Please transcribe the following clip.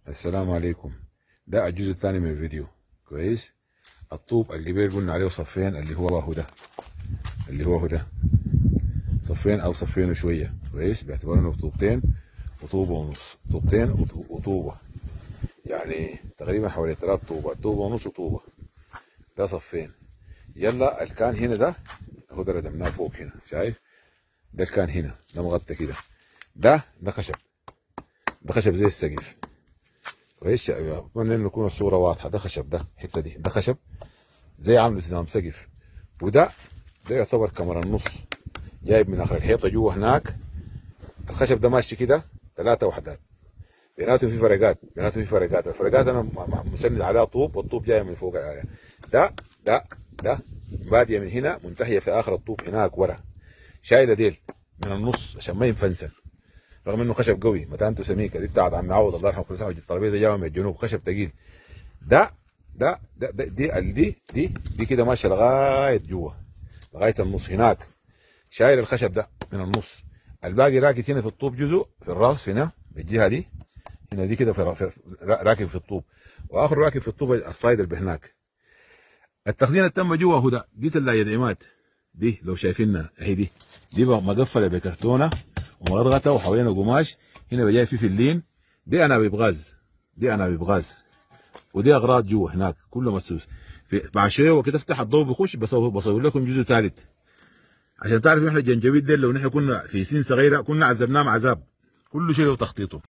السلام عليكم ده الجزء الثاني من الفيديو كويس الطوب اللي قبل قلنا عليه صفين اللي هو هو ده اللي هو هو ده صفين او صفين وشويه كويس باعتبار انه طوبتين وطوبه ونص طوبتين وطو- وطوبه يعني تقريبا حوالي ثلاث طوبات طوبه ونص وطوبه ده صفين يلا الكان هنا ده هو ده ردمناه فوق هنا شايف ده الكان هنا ده مغطى كده ده ده خشب ده خشب زي السقف كويس اتمنى انه تكون الصوره واضحه ده خشب ده الحته دي ده خشب زي عامل نظام سقف وده ده يعتبر كمر النص جايب من اخر الحيطه جوا هناك الخشب ده ماشي كده ثلاثه وحدات بيناتهم في فرقات بيناتهم في فرقات الفرقات انا م- م- مسند عليها طوب والطوب جايه من فوق عليها ده ده ده باديه من هنا منتهيه في اخر الطوب هناك ورا شايله ديل من النص عشان ما ينفنسن رغم انه خشب قوي متانته سميكه دي بتاعت عم عوض الله يرحمه كل سنه الترابيزه جايه من الجنوب خشب ثقيل ده ده ده, ده دي ال- دي دي دي كده ماشيه لغايه جوا لغايه النص هناك شايل الخشب ده من النص الباقي راكد هنا في الطوب جزء في الراس هنا بالجهه دي هنا دي كده في في- را- راكب في الطوب واخر راكب في الطوب الصايد اللي هناك التخزين التم جوا هو ده دي ثلاجه دعيمات دي لو شايفينها اهي دي دي بقى مقفله بكرتونه ومغرغته وحوالينا قماش هنا بجاي في فلين دي انابيب غاز دي انابيب غاز ودي اغراض جوا هناك كله مسوس في بعد شويه وقت افتح الضوء بيخش بصور, بصور لكم جزء ثالث عشان تعرفوا احنا الجنجبيل ده لو نحن كنا في سن صغيره كنا عذبناه عذاب كل شيء له تخطيطه